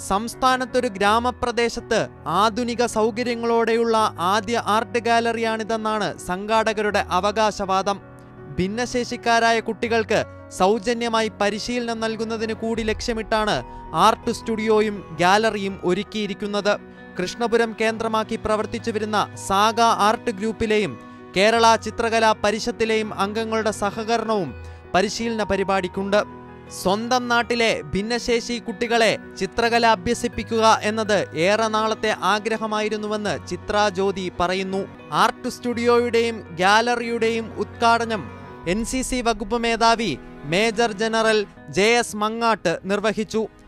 സംസ്ഥാനത്തൊരു ഗ്രാമപ്രദേശത്ത് ആധുനിക സൗകര്യങ്ങളോടെയുള്ള ആദ്യ ആർട്ട് ഗാലറിയാണിതെന്നാണ് സംഘാടകരുടെ അവകാശവാദം ഭിന്നശേഷിക്കാരായ കുട്ടികൾക്ക് സൗജന്യമായി പരിശീലനം നൽകുന്നതിന് കൂടി ലക്ഷ്യമിട്ടാണ് ആർട്ട് സ്റ്റുഡിയോയും ഗാലറിയും ഒരുക്കിയിരിക്കുന്നത് കൃഷ്ണപുരം കേന്ദ്രമാക്കി പ്രവർത്തിച്ചു വരുന്ന സാഗ ആർട്ട് ഗ്രൂപ്പിലെയും കേരള ചിത്രകലാ പരിഷത്തിലെയും അംഗങ്ങളുടെ സഹകരണവും പരിശീലന പരിപാടിക്കുണ്ട് സ്വന്തം നാട്ടിലെ ഭിന്നശേഷി കുട്ടികളെ ചിത്രകല അഭ്യസിപ്പിക്കുക എന്നത് ഏറെ നാളത്തെ ആഗ്രഹമായിരുന്നുവെന്ന് ചിത്ര ജ്യോതി പറയുന്നു ആർട്ട് സ്റ്റുഡിയോയുടെയും ഗാലറിയുടെയും ഉദ്ഘാടനം എൻ സി സി വകുപ്പ് മേധാവി major general J S Mangat നിർവഹിച്ചു